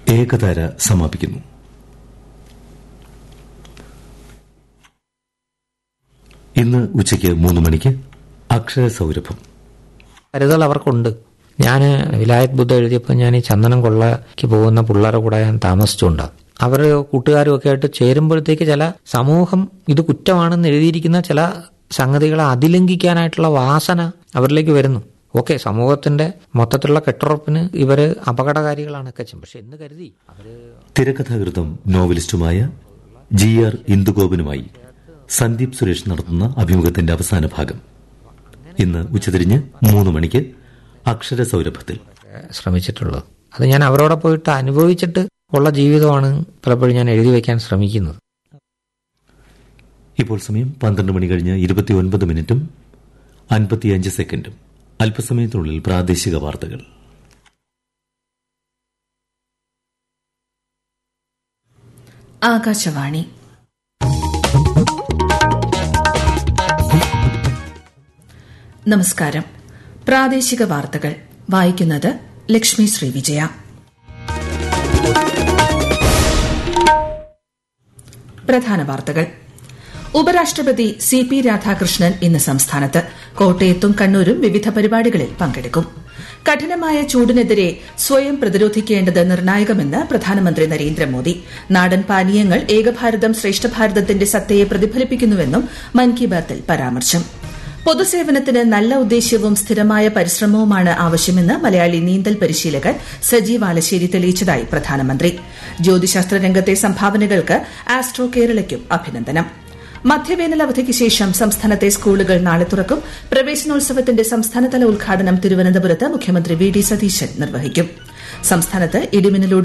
ഏകതാര സമാപിക്കുന്നു ഇന്ന് ഉച്ചയ്ക്ക് മൂന്ന് മണിക്ക് അക്ഷരസൗരഭം കരുതൽ അവർക്കുണ്ട് ഞാൻ വിലായത് ബുദ്ധ എഴുതിയപ്പോൾ ഞാൻ ഈ ചന്ദനം കൊള്ളയ്ക്ക് പോകുന്ന പിള്ളേരുടെ കൂടെ ഞാൻ താമസിച്ചുകൊണ്ട് അവർ കൂട്ടുകാരും ഒക്കെ ആയിട്ട് ചേരുമ്പോഴത്തേക്ക് ചില സമൂഹം ഇത് കുറ്റമാണെന്ന് എഴുതിയിരിക്കുന്ന ചില സംഗതികളെ അതിലംഘിക്കാനായിട്ടുള്ള വാസന അവരിലേക്ക് വരുന്നു ഓക്കെ സമൂഹത്തിന്റെ മൊത്തത്തിലുള്ള കെട്ടുറപ്പിന് ഇവര് അപകടകാരികളാണ് കച്ചും പക്ഷെ എന്ന് കരുതി അവര് തിരക്കഥാകൃത്തും നോവലിസ്റ്റുമായ ജി ആർ ഇന്ദുഗോപനുമായി സന്ദീപ് സുരേഷ് നടത്തുന്ന അഭിമുഖത്തിന്റെ അവസാന ഭാഗം ഇന്ന് ഉച്ചതിരിഞ്ഞ് മൂന്ന് മണിക്ക് അക്ഷരസൗരഭത്തിൽ ശ്രമിച്ചിട്ടുള്ളത് അത് ഞാൻ അവരോടെ പോയിട്ട് അനുഭവിച്ചിട്ട് ഉള്ള ജീവിതമാണ് പലപ്പോഴും ഞാൻ എഴുതി വയ്ക്കാൻ ശ്രമിക്കുന്നത് ഇപ്പോൾ സമയം പന്ത്രണ്ട് മണി കഴിഞ്ഞ് ഇരുപത്തിയൊൻപത് മിനിറ്റും അൻപത്തിയഞ്ച് സെക്കൻഡും അല്പസമയത്തിനുള്ളിൽ പ്രാദേശിക വാർത്തകൾ ആകാശവാണി നമസ്കാരം പ്രാദേശിക വാർത്തകൾ വായിക്കുന്നത് ലക്ഷ്മി ശ്രീ വിജയ പ്രധാന വാർത്തകൾ ഉപരാഷ്ട്രപതി സി പി രാധാകൃഷ്ണൻ ഇന്ന് സംസ്ഥാനത്ത് കോട്ടയത്തും കണ്ണൂരും വിവിധ പരിപാടികളിൽ പങ്കെടുക്കും കഠിനമായ ചൂടിനെതിരെ സ്വയം പ്രതിരോധിക്കേണ്ടത് നിർണായകമെന്ന് പ്രധാനമന്ത്രി നരേന്ദ്രമോദി നാടൻ പാനീയങ്ങൾ ഏകഭാരതം ശ്രേഷ്ഠഭാരതത്തിന്റെ സത്തയെ പ്രതിഫലിപ്പിക്കുന്നുവെന്നും മൻ കി ബാത്തിൽ പരാമർശം പൊതുസേവനത്തിന് നല്ല ഉദ്ദേശ്യവും സ്ഥിരമായ പരിശ്രമവുമാണ് ആവശ്യമെന്ന് മലയാളി നീന്തൽ പരിശീലകൻ സജീവ് ആലശ്ശേരി തെളിയിച്ചതായി പ്രധാനമന്ത്രി ജ്യോതിശാസ്ത്ര രംഗത്തെ സംഭാവനകൾക്ക് ആസ്ട്രോ കേരളയ്ക്കും അഭിനന്ദനം മധ്യവേനൽ അവധിക്ക് ശേഷം സംസ്ഥാനത്തെ സ്കൂളുകൾ നാളെ തുറക്കും പ്രവേശനോത്സവത്തിന്റെ സംസ്ഥാനതല ഉദ്ഘാടനം തിരുവനന്തപുരത്ത് മുഖ്യമന്ത്രി വി ഡി സതീശൻ നിർവഹിക്കും സംസ്ഥാനത്ത് ഇടിമിന്നലോട്